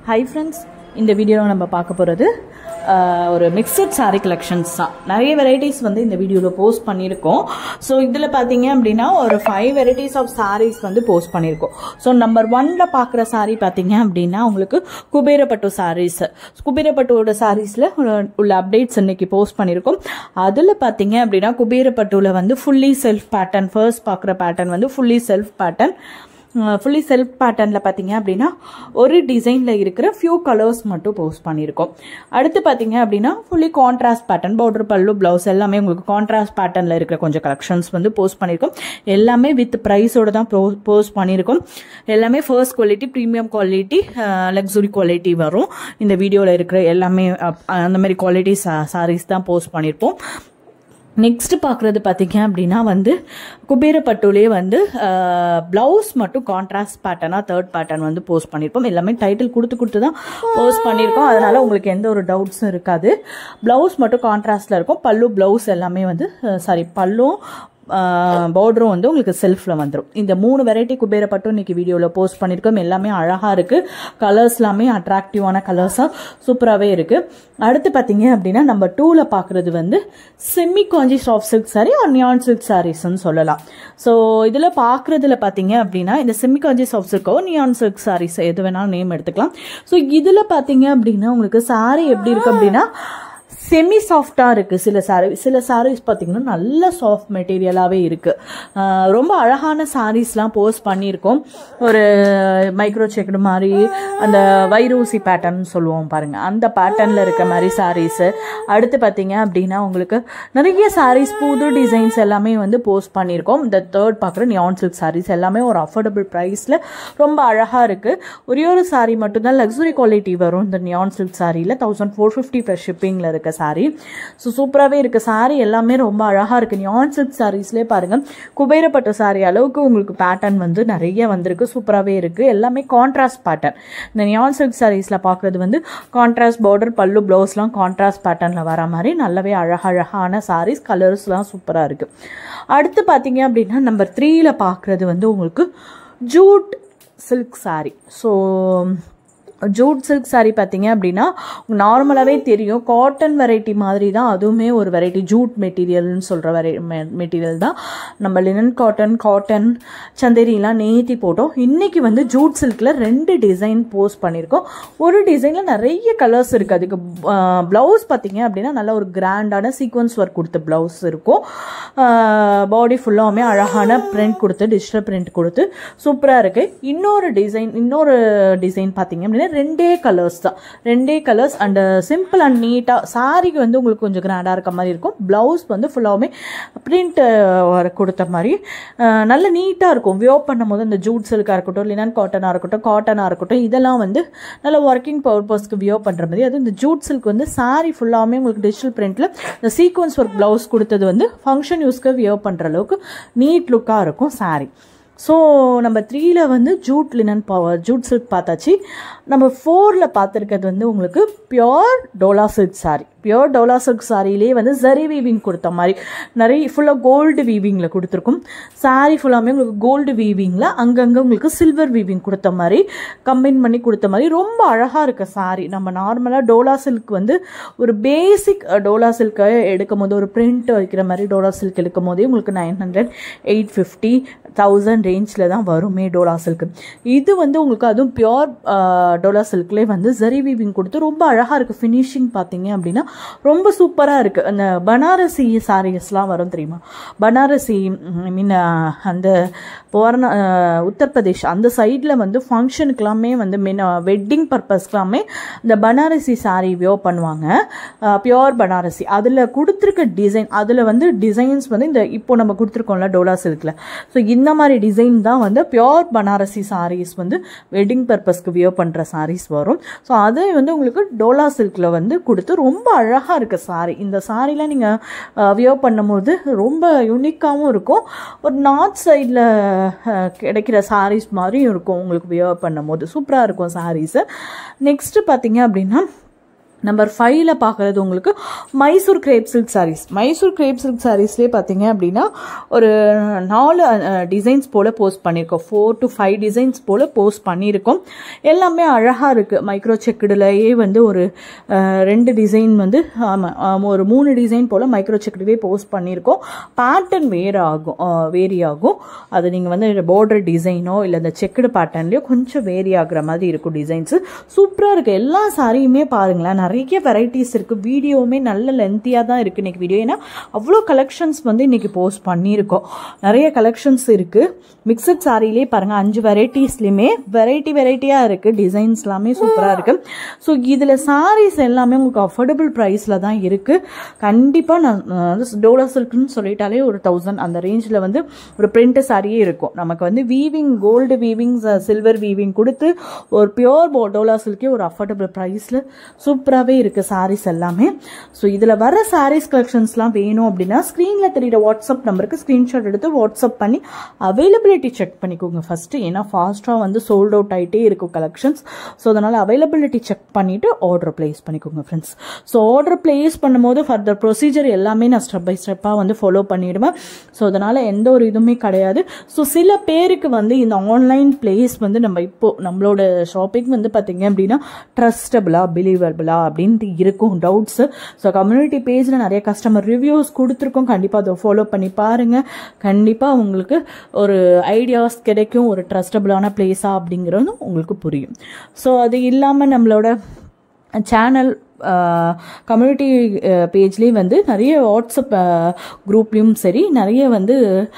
hi friends இந்த வீடியோவில் நம்ம பார்க்க போகிறது ஒரு மிக்சட் saree கலெக்ஷன்ஸ் தான் நிறைய வெரைட்டிஸ் வந்து இந்த வீடியோவில் போஸ்ட் பண்ணியிருக்கோம் ஸோ இதில் பார்த்தீங்க அப்படின்னா ஒரு ஃபைவ் வெரைட்டிஸ் ஆஃப் sarees வந்து போஸ்ட் பண்ணியிருக்கோம் ஸோ நம்பர் ஒன்ல பார்க்குற saree பார்த்தீங்க அப்படின்னா உங்களுக்கு குபேரப்பட்டு sarees குபேரப்பட்டுவோட சாரீஸில் உள்ள அப்டேட்ஸ் இன்னைக்கு போஸ்ட் பண்ணியிருக்கோம் அதில் பார்த்தீங்க அப்படின்னா குபேரப்பட்டுவில் வந்து ஃபுல்லி செல்ஃப் பேட்டர்ன் ஃபர்ஸ்ட் பார்க்குற பேட்டர்ன் வந்து fully self pattern fully self பேட்டர்னில் பார்த்தீங்க அப்படின்னா ஒரு டிசைனில் இருக்கிற ஃபியூ கலர்ஸ் மட்டும் போஸ்ட் பண்ணியிருக்கோம் அடுத்து பார்த்தீங்க அப்படின்னா fully contrast pattern border pallu blouse எல்லாமே உங்களுக்கு கான்ட்ராஸ்ட் பேட்டர்னில் இருக்கிற கொஞ்சம் கலெக்ஷன்ஸ் வந்து போஸ்ட் பண்ணியிருக்கோம் எல்லாமே வித் ப்ரைஸோட தான் போஸ்ட் பண்ணியிருக்கோம் எல்லாமே first quality premium quality luxury quality வரும் இந்த வீடியோவில் இருக்கிற எல்லாமே அப்- அந்த மாதிரி குவாலிட்டி சாரீஸ் தான் போஸ்ட் பண்ணியிருப்போம் நெக்ஸ்ட் பார்க்குறது பார்த்தீங்க அப்படின்னா வந்து குபேரப்பட்டுலேயே வந்து ப்ளவுஸ் மட்டும் கான்ட்ராஸ்ட் பேட்டர்னாக தேர்ட் பேட்டர்ன் வந்து போஸ்ட் பண்ணியிருப்போம் எல்லாமே டைட்டில் கொடுத்து கொடுத்து தான் போஸ்ட் பண்ணியிருக்கோம் அதனால உங்களுக்கு எந்த ஒரு டவுட்ஸும் இருக்காது ப்ளவுஸ் மட்டும் கான்ட்ராஸ்டில் இருக்கும் பல்லு ப்ளவுஸ் எல்லாமே வந்து சாரி பல்லும் பார்டரும் வந்து உங்களுக்கு செல்ஃபில் வந்துடும் இந்த மூணு வெரைட்டி குபேரப்பட்டும் இன்னைக்கு வீடியோவில் போஸ்ட் பண்ணியிருக்கோம் எல்லாமே அழகாக இருக்குது கலர்ஸ் எல்லாமே அட்ராக்டிவான கலர்ஸாக சூப்பராகவே இருக்குது அடுத்து பார்த்தீங்க அப்படின்னா நம்ம டூவில் பார்க்குறது வந்து semi Kanchi soft silk saree or neon silk சாரீஸ்ன்னு சொல்லலாம் ஸோ இதில் பார்க்குறதுல பார்த்தீங்க அப்படின்னா இந்த செமி காஞ்சி சாஃப்ட் சில்க்கோ நியான் சில்க் சாரீஸ் எது வேணாலும் நேம் எடுத்துக்கலாம் ஸோ இதில் பார்த்தீங்க அப்படின்னா உங்களுக்கு சாரி எப்படி இருக்கு அப்படின்னா செமி சாஃப்டாக இருக்குது சில சாரி சில சாரீஸ் பார்த்தீங்கன்னா நல்ல சாஃப்ட் மெட்டீரியலாகவே இருக்குது ரொம்ப அழகான சாரீஸ்லாம் போஸ்ட் பண்ணியிருக்கோம் ஒரு மைக்ரோ செக்குடு மாதிரி அந்த வைரூசி பேட்டர்ன் சொல்லுவோம் பாருங்கள் அந்த பேட்டர்னில் இருக்க மாதிரி சாரீஸு அடுத்து பார்த்தீங்க அப்படின்னா உங்களுக்கு நிறைய சாரீஸ் புது டிசைன்ஸ் எல்லாமே வந்து போஸ்ட் பண்ணியிருக்கோம் இந்த தேர்ட் பார்க்குற நியான் சில்க் சாரீஸ் எல்லாமே ஒரு அஃபோர்டபுள் ப்ரைஸில் ரொம்ப அழகாக இருக்குது ஒரே ஒரு சாரீ மட்டும்தான் லக்ஸுரி குவாலிட்டி வரும் இந்த நியான் சில்க் சாரியில் தௌசண்ட் ஃபோர் ஃபிஃப்டி ப்ளஸ் ஷிப்பிங்கில் இருக்க சாரீ ஸோ சூப்பராகவே இருக்குது சாரீ எல்லாமே ரொம்ப அழகாக இருக்குது நியான் சில்க் சாரீஸ்லேயே பாருங்கள் குபேரப்பட்ட சாரீ அளவுக்கு உங்களுக்கு பேட்டர்ன் வந்து நிறைய வந்திருக்கு சூப்பராகவே இருக்குது எல்லாமே கான்ட்ராஸ்ட் பேட்டர்ன் இந்த நியான் சில்க் சாரீஸில் பார்க்குறது வந்து கான்ட்ராஸ்ட் பார்டர் பல்லு ப்ளவுஸ்லாம் கான்ட்ராஸ்ட் பேட்டர்னில் வர மாதிரி நல்லாவே அழகழகான சாரீஸ் கலர்ஸ்லாம் சூப்பராக இருக்குது அடுத்து பார்த்தீங்க அப்படின்னா நம்பர் த்ரீயில் பார்க்குறது வந்து உங்களுக்கு jute silk saree so jute silk saree பார்த்தீங்க அப்படின்னா நார்மலாகவே தெரியும் காட்டன் வெரைட்டி மாதிரி தான் அதுவுமே ஒரு வெரைட்டி ஜூட் மெட்டீரியல்னு சொல்கிற வெரை மெட்டீரியல் தான் நம்ம லினன் காட்டன் காட்டன் சந்தேரிலாம் நேத்தி போட்டோம் இன்றைக்கி வந்து ஜூட் சில்கில் ரெண்டு டிசைன் போஸ்ட் பண்ணியிருக்கோம் ஒரு டிசைனில் நிறைய கலர்ஸ் இருக்குது அதுக்கு ப்ளவுஸ் பார்த்தீங்க அப்படின்னா நல்ல ஒரு கிராண்டான சீக்வன்ஸ் ஒர்க் கொடுத்த ப்ளவுஸ் இருக்கும் பாடி ஃபுல்லாமே அழகான பிரிண்ட் கொடுத்து டிஜிட்டல் பிரிண்ட் கொடுத்து சூப்பராக இருக்குது இன்னொரு டிசைன் இன்னொரு டிசைன் பார்த்தீங்க அப்படின்னா ரெண்டே கலர்ஸ் தான் ரெண்டே கலர்ஸ் அண்ட் சிம்பிள் அண்ட் நீட்டாக சாரிக்கு வந்து உங்களுக்கு கொஞ்சம் கிராண்டாக இருக்க மாதிரி இருக்கும் ப்ளவுஸ் வந்து ஃபுல்லாகவுமே பிரிண்ட் கொடுத்த மாதிரி அஹ், நல்ல நீட்டாக இருக்கும் வியோ பண்ணும்போது இந்த ஜூட் சில்காக இருக்கட்டும் லினன் காட்டனாக இருக்கட்டும் காட்டனாக இருக்கட்டும் இதெல்லாம் வந்து நல்ல ஒர்க்கிங் பர்பஸ்க்கு வியோ பண்ணுற மாதிரி அதுவும் இந்த ஜூட் சில்க் வந்து சாரி ஃபுல்லாகவுமே உங்களுக்கு டிஜிட்டல் பிரிண்டில் இந்த சீக்வன்ஸ் ஒர்க் ப்ளவுஸ் கொடுத்தது வந்து ஃபங்க்ஷன் யூஸ்க்கு வியோ பண்ணுற அளவுக்கு நீட் லுக்காக இருக்கும் சாரி ஸோ நம்ம த்ரீல வந்து jute linen power jute silk பார்த்தாச்சு நம்ம ஃபோரில் பார்த்துருக்கிறது வந்து உங்களுக்கு pure Dola silk saree pure Dola silk சாரிலே வந்து ஜரி வீவிங் கொடுத்த மாதிரி நிறைய ஃபுல்லாக கோல்டு வீவிங்கில் கொடுத்துருக்கும் சாரி ஃபுல்லாமே உங்களுக்கு கோல்டு வீவிங்கில் அங்கங்கே உங்களுக்கு சில்வர் வீவிங் கொடுத்த மாதிரி கம்பைன் பண்ணி கொடுத்த மாதிரி ரொம்ப அழகாக இருக்க சாரி நம்ம நார்மலாக டோலா சில்க் வந்து ஒரு பேசிக் டோலா சில்க்கை எடுக்கும் போது ஒரு பிரிண்ட் வைக்கிற மாதிரி டோலா சில்க் எடுக்கும் போதே உங்களுக்கு nine hundred eight fifty thousand ரேஞ்சில் தான் வருமே டோலா சில்க் இது வந்து உங்களுக்கு அதுவும் பியோர் டோலா சில்க்லேயே வந்து ஜரி வீவிங் கொடுத்து ரொம்ப அழகாக இருக்குது ஃபினிஷிங் பார்த்தீங்க அப்படின்னா ரொம்ப சூப்பராக இருக்குது அந்த பனாரசி சாரீஸ்லாம் வரும் தெரியுமா பனாரசி ஐ மீன் அந்த போர்ண உத்தரப்பிரதேஷ் அந்த சைடில் வந்து ஃபங்க்ஷனுக்கெல்லாமே வந்து மென் வெட்டிங் பர்பஸ்க்கெல்லாமே இந்த பனாரசி சாரீ வியோ பண்ணுவாங்க பியோர் பனாரசி அதில் கொடுத்துருக்க டிசைன் அதில் வந்து டிசைன்ஸ் வந்து இந்த இப்போ நம்ம கொடுத்துருக்கோம்ல டோலா சில்கில் ஸோ இந்த மாதிரி டிசைன் தான் வந்து பியோர் பனாரசி சாரீஸ் வந்து வெட்டிங் பர்பஸ்க்கு வியோ பண்ணுற சாரீஸ் வரும் ஸோ அதை வந்து உங்களுக்கு டோலா சில்கில் வந்து கொடுத்து ரொம்ப அழகாக இருக்க சாரி இந்த சாரிலாம் நீங்கள் வியோ பண்ணும்போது ரொம்ப யூனிக்காகவும் இருக்கும் ஒரு நார்த் சைடில் கிடைக்கிற சாரீஸ் மாதிரியும் இருக்கும் உங்களுக்கு வியோ பண்ணும்போது சூப்பராக இருக்கும் சாரீஸு நெக்ஸ்ட்டு பார்த்தீங்க அப்படின்னா நம்பர் ஃபைவ்ல பார்க்குறது உங்களுக்கு Mysore crepe silk sarees Mysore crepe silk சாரீஸ்லேயே பார்த்தீங்க அப்படின்னா ஒரு நாலு டிசைன்ஸ் போல் போஸ்ட் பண்ணியிருக்கோம் ஃபோர் டு ஃபைவ் டிசைன்ஸ் போல் போஸ்ட் பண்ணியிருக்கோம் எல்லாமே அழகாக இருக்குது மைக்ரோ செக்குடுலையே வந்து ஒரு அஹ், ரெண்டு டிசைன் வந்து ஆமாம் ஒரு மூணு டிசைன் போல் மைக்ரோ செக்குடுலேயே போஸ்ட் பண்ணியிருக்கோம் பேட்டர்ன் வேறு ஆகும் வேரி ஆகும் அது நீங்கள் வந்து பார்டர் டிசைனோ இல்லை இந்த செக்குடு பேட்டர்ன்லையோ கொஞ்சம் வேரி ஆகுற மாதிரி இருக்கும் டிசைன்ஸு சூப்பராக இருக்குது எல்லா சாரியுமே பாருங்களேன் நிறைய வெரைட்டிஸ் இருக்குது வீடியோவுமே நல்ல லென்த்தியாக தான் இருக்குது இன்றைக்கி வீடியோ ஏன்னா அவ்வளோ கலெக்ஷன்ஸ் வந்து இன்றைக்கி போஸ்ட் பண்ணியிருக்கோம் நிறைய கலெக்ஷன்ஸ் இருக்குது மிக்சட் சாரிலே பாருங்கள் அஞ்சு வெரைட்டிஸ்லையுமே வெரைட்டி வெரைட்டியாக இருக்குது டிசைன்ஸ் எல்லாமே சூப்பராக இருக்குது ஸோ இதில் சாரீஸ் எல்லாமே உங்களுக்கு அஃபோர்டபுள் ப்ரைஸில் தான் இருக்குது கண்டிப்பாக நான் நான் வந்து டோலா சில்க்னு சொல்லிட்டாலே ஒரு தௌசண்ட் அந்த ரேஞ்சில் வந்து ஒரு பிரிண்ட் சாரியே இருக்கும் நமக்கு வந்து weaving gold weaving silver weaving கொடுத்து ஒரு பியோர் டோலா சில்கே ஒரு அஃபோர்டபுள் ப்ரைஸில் சூப்பராகவே இருக்குது சாரீஸ் எல்லாமே ஸோ இதில் வர சாரீஸ் கலெக்ஷன்ஸ்லாம் வேணும் அப்படின்னா ஸ்க்ரீனில் தெரியுற வாட்ஸ்அப் நம்பருக்கு ஸ்க்ரீன்ஷாட் எடுத்து வாட்ஸ்அப் பண்ணி அவைலபிலிட்டி செக் பண்ணிக்கோங்க ஃபஸ்ட்டு ஏன்னா ஃபாஸ்ட்டாக வந்து சோல்ட் அவுட் ஆகிட்டே இருக்கும் கலெக்ஷன்ஸ் ஸோ அதனால் அவைலபிலிட்டி செக் பண்ணிவிட்டு ஆர்டர் ப்ளேஸ் பண்ணிக்கோங்க ஃப்ரெண்ட்ஸ் ஸோ ஆர்டர் ப்ளேஸ் பண்ணும்போது ஃபர்தர் ப்ரொசீஜர் எல்லாமே நான் ஸ்டெப் பை ஸ்டெப்பாக வந்து ஃபாலோ பண்ணிவிடுவேன் ஸோ அதனால் எந்த ஒரு இதுவுமே கிடையாது ஸோ சில பேருக்கு வந்து இந்த ஆன்லைன் பிளேஸ் வந்து நம்ம இப்போ நம்மளோட ஷாப்பிங் வந்து பார்த்தீங்க அப்படின்னா ட்ரஸ்டபிளா பிலீவபிளா அப்படின்ட்டு இருக்கும் டவுட்ஸு ஸோ கம்யூனிட்டி பேஜில் நிறைய கஸ்டமர் ரிவ்யூஸ் கொடுத்துருக்கோம் கண்டிப்பாக அதை ஃபாலோ பண்ணி பாருங்கள் கண்டிப்பாக உங்களுக்கு ஒரு ஐடியாஸ் கிடைக்கும் ஒரு ட்ரஸ்டபிளான பிளேஸா அப்படிங்கிறதும் உங்களுக்கு புரியும் ஸோ அது இல்லாமல் நம்மளோட சேனல் கம்யூனிட்டி பேஜ்லேயும் வந்து நிறைய வாட்ஸ்அப் குரூப்லேயும் சரி நிறைய வந்து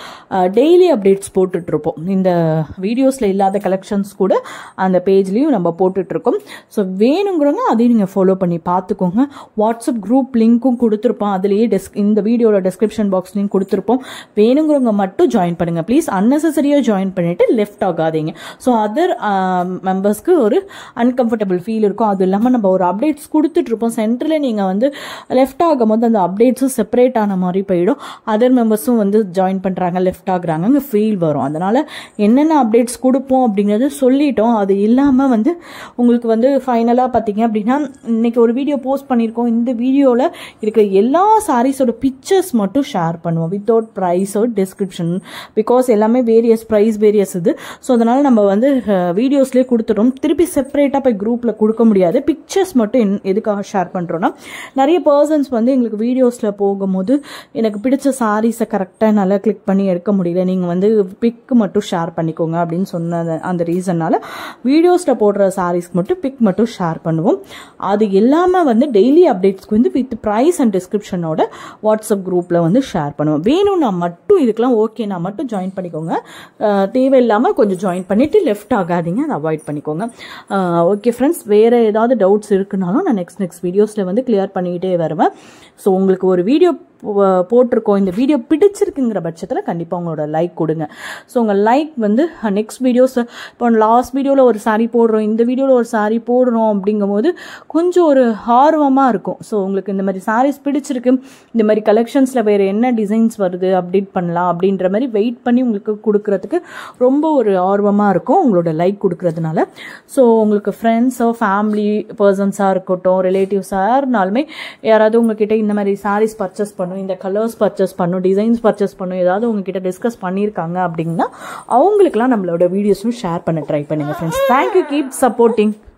டெய்லி அப்டேட்ஸ் போட்டுட்ருப்போம் இந்த வீடியோஸில் இல்லாத கலெக்ஷன்ஸ் கூட அந்த பேஜ்லேயும் நம்ம போட்டுட்ருக்கோம் ஸோ வேணுங்கிறவங்க அதையும் நீங்கள் ஃபாலோ பண்ணி பார்த்துக்கோங்க வாட்ஸ்அப் குரூப் லிங்க்கும் கொடுத்துருப்போம் அதுலேயே டெஸ்க் இந்த வீடியோட டிஸ்கிரிப்ஷன் பாக்ஸ்லையும் கொடுத்துருப்போம் வேணுங்கிறவங்க மட்டும் ஜாயின் பண்ணுங்கள் ப்ளீஸ் அன்னெசரியாக ஜாயின் பண்ணிவிட்டு லெஃப்ட் ஆகாதீங்க ஸோ அதர் மெம்பர்ஸ்க்கு ஒரு அன்கம்ஃபர்டபுள் ஃபீல் இருக்கும் அது இல்லாமல் நம்ம ஒரு அப்டேட்ஸ் கொடுத்துட்டு இருப்போம் சென்டரில் நீங்கள் வந்து லெஃப்ட் ஆகும்போது அந்த அப்டேட்ஸும் செப்பரேட் ஆன மாதிரி போயிடும் அதர் மெம்பர்ஸும் வந்து ஜாயின் பண்ணுறாங்க லெஃப்ட் ஆகுறாங்க அங்கே ஃபீல் வரும் அதனால் என்னென்ன அப்டேட்ஸ் கொடுப்போம் அப்படிங்கிறது சொல்லிட்டோம் அது இல்லாமல் வந்து உங்களுக்கு வந்து ஃபைனலாக பார்த்தீங்க அப்படின்னா இன்னைக்கு ஒரு வீடியோ போஸ்ட் பண்ணியிருக்கோம் இந்த வீடியோவில் இருக்கிற எல்லா சாரீஸோட பிக்சர்ஸ் மட்டும் ஷேர் பண்ணுவோம் வித்தவுட் ப்ரைஸோ டிஸ்கிரிப்ஷன் பிகாஸ் எல்லாமே வேரியஸ் ப்ரைஸ் வேரியஸ் இது ஸோ அதனால் நம்ம வந்து வீடியோஸ்லேயே கொடுத்துட்டோம் திருப்பி செப்பரேட்டாக போய் குரூப்பில் கொடுக்க முடியாது பிக்சர்ஸ் மட்டும் என் எதுக்காக ஷேர் பண்ணுறோன்னா நிறைய பர்சன்ஸ் வந்து எங்களுக்கு வீடியோஸில் போகும்போது எனக்கு பிடிச்ச சாரீஸை கரெக்டாக நல்லா கிளிக் பண்ணி எடுக்க முடியல நீங்கள் வந்து பிக் மட்டும் ஷேர் பண்ணிக்கோங்க அப்படின்னு சொன்ன அந்த ரீசனால் வீடியோஸில் போடுற சாரீஸ்க்கு மட்டும் பிக் மட்டும் ஷேர் பண்ணுவோம் அது இல்லாமல் வந்து டெய்லி அப்டேட்ஸ்க்கு வந்து வித் ப்ரைஸ் அண்ட் டிஸ்கிரிப்ஷனோட வாட்ஸ்அப் குரூப்பில் வந்து ஷேர் பண்ணுவோம் வேணும்னா மட்டும் இதுக்கெல்லாம் ஓகேனா மட்டும் ஜாயின் பண்ணிக்கோங்க அஹ் தேவையில்லாமல் கொஞ்சம் ஜாயின் பண்ணிவிட்டு லெஃப்ட் ஆகாதீங்க அதை அவாய்ட் பண்ணிக்கோங்க ஓகே ஃப்ரெண்ட்ஸ் வேறு ஏதாவது டவுட்ஸ் இருக்குனாலும் நான் நெக்ஸ்ட் நெக்ஸ்ட் வீடியோஸில் வந்து கிளியர் பண்ணிக்கிட்டே வருவேன் ஸோ உங்களுக்கு ஒரு வீடியோ போட்டிருக்கோம் இந்த வீடியோ பிடிச்சிருக்குங்கிற பட்சத்தில் கண்டிப்பாக உங்களோட லைக் கொடுங்க ஸோ உங்கள் லைக் வந்து நெக்ஸ்ட் வீடியோஸ் இப்போ லாஸ்ட் வீடியோவில் ஒரு சாரீ போடுறோம் இந்த வீடியோவில் ஒரு சாரீ போடுறோம் அப்படிங்கும்போது கொஞ்சம் ஒரு ஆர்வமாக இருக்கும் ஸோ உங்களுக்கு இந்த மாதிரி சாரீஸ் பிடிச்சிருக்கு இந்த மாதிரி கலெக்ஷன்ஸில் வேறு என்ன டிசைன்ஸ் வருது அப்டேட் பண்ணலாம் அப்படின்ற மாதிரி வெயிட் பண்ணி உங்களுக்கு கொடுக்கறதுக்கு ரொம்ப ஒரு ஆர்வமாக இருக்கும் உங்களோட லைக் கொடுக்கறதுனால ஸோ உங்களுக்கு ஃப்ரெண்ட்ஸோ ஃபேமிலி பர்சன்ஸாக இருக்கட்டும் ரிலேட்டிவ்ஸாக இருந்தாலுமே யாராவது உங்ககிட்ட இந்த மாதிரி சாரீஸ் பர்ச்சேஸ் பண்ணும் இந்த கலர்ஸ் பர்ச்சேஸ் பண்ணும் டிசைன்ஸ் பர்ச்சேஸ் பண்ணும் ஏதாவது உங்ககிட்ட டிஸ்கஸ் பண்ணியிருக்காங்க அப்படின்னா அவங்களுக்குலாம் நம்மளோட வீடியோஸும் ஷேர் பண்ண ட்ரை பண்ணுங்கள் ஃப்ரெண்ட்ஸ் தேங்க்யூ கீப் சப்போர்ட்டிங்